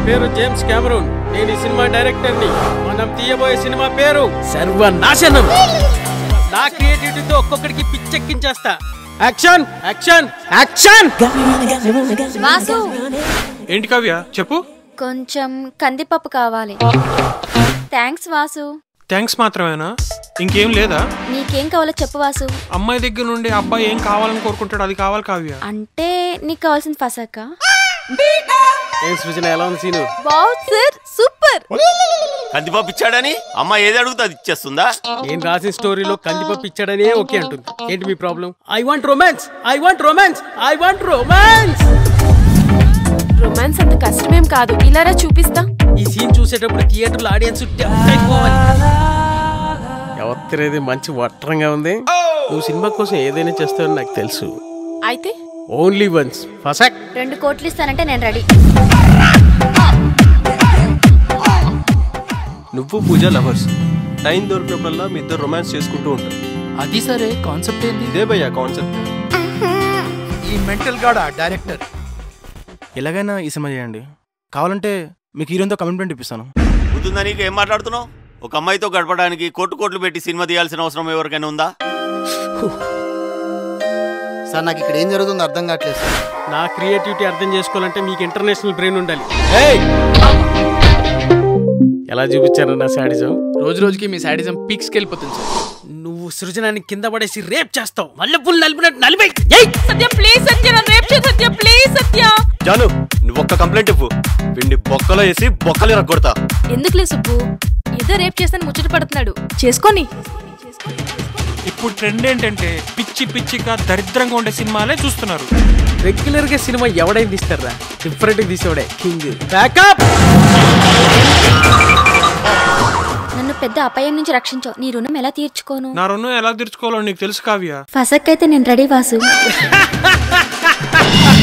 పేరు James Cameroon నేను ఈ సినిమా డైరెక్టర్ ని మనం తీయబోయే సినిమా పేరు సర్వనాశనం నా క్రియేటివిటీతో ఒక్కొక్కడికి పిచ్చెక్కించేస్తా యాక్షన్ యాక్షన్ యాక్షన్ వాసు ఏంటి కావ్య చెప్పు కొంచెం కందిపప్పు కావాలి థ్యాంక్స్ వాసు థ్యాంక్స్ మాత్రమేనా ఇంకేం లేదా నీకేం కావాలో చెప్పు వాసు అమ్మాయి దగ్గర నుండి అబ్బాయి ఏం కావాలని కోరుకుంటాడు అది కావాలి కావ్య అంటే నీకు కావాల్సిన ఫసక్క ఏం సృజన ఎలా ఉంది సీను బావ్ సార్ సూపర్ కందిపప్పు ఇచ్చాడని అమ్మ ఏది అడుగుతా అది ఇచ్చేస్తుందా నేను రాసిన స్టోరీలో కందిపప్పు ఇచ్చాడనే ఓకే అంటుంది ఏంటి మీ problem I want romance I want romance I want romance romance అంత కష్టమేం కాదు ఇలారా చూపిస్తా ఈ సీన్ చూసేటప్పుడు థియేటర్లో ఆడియన్స్ అయిపోవాలి ఎవరిది మంచి వట్రంగా ఉంది నువ్వు సినిమా కోసం ఏదైనా చేస్తావని నాకు తెలుసు అయితే ఓన్లీ వన్స్ ఫసక్ రెండు కోట్లు ఇస్తానంటే నేను రెడీ నువ్వు పూజ లవర్స్ టైం దొరికినప్పుడల్లా మీ ఇద్దరు రొమాన్స్ చేసుకుంటూ ఉంటారు అది సరే కాన్సెప్ట్ ఏంది ఇదే భయ్యా కాన్సెప్ట్ ఈ మెంటల్ గాడా డైరెక్టర్ ఎలాగైనా ఈ సినిమా చేయండి కావాలంటే మీకు హీరోతో కమిట్మెంట్ ఇప్పిస్తాను గుర్తుందా నీకు ఏం మాట్లాడుతున్నావు ఒక అమ్మాయితో గడపడానికి కోట్లు కోట్లు పెట్టి సినిమా తీయాల్సిన అవసరం ఎవరికైనా ఉందా సార్ నాకు ఇక్కడ ఏం జరుగుతుందో అర్థం కావట్లేదు సార్ నా క్రియేటివిటీ అర్థం చేసుకోవాలంటే మీకు ఇంటర్నేషనల్ బ్రెయిన్ ఉండాలి ఎలా చూపించారు నా శాడిజం రోజు రోజుకి మీ సాడిజం పీక్స్కి వెళ్ళిపోతుంది సార్ నువ్వు సృజనాన్ని కింద పడేసి రేప్ చేస్తావు మళ్ళీ పుల్ నలిపినట్టు నలిపై ఏయ్! సత్య ప్లీజ్ సత్య నన్ను రేప్ చేయ సత్య ప్లీజ్ సత్య జాను నువ్వు ఒక్క కంప్లైంట్ ఇవ్వు వీడిని బొక్కలో వేసి బొక్కలు రగ్గొడతా ఎందుకులే సుబ్బు ఏదో రేప్ చేస్తాను ముచ్చట పడుతున్నాడు చేసుకొని ఇప్పుడు ట్రెండ్ ఏంటంటే పిచ్చి పిచ్చిగా దరిద్రంగా ఉండే సినిమాలే చూస్తున్నారు రెగ్యులర్ గా సినిమా ఎవడైనా తీస్తారా డిఫరెంట్ తీసేవాడే కింగ్ బ్యాకప్ నన్ను పెద్ద అపాయం నుంచి రక్షించావు నీ రుణం ఎలా తీర్చుకోను నా రుణం ఎలా తీర్చుకోవాలో నీకు తెలుసు కావ్య ఫసక్ అయితే నేను రెడీ వాసు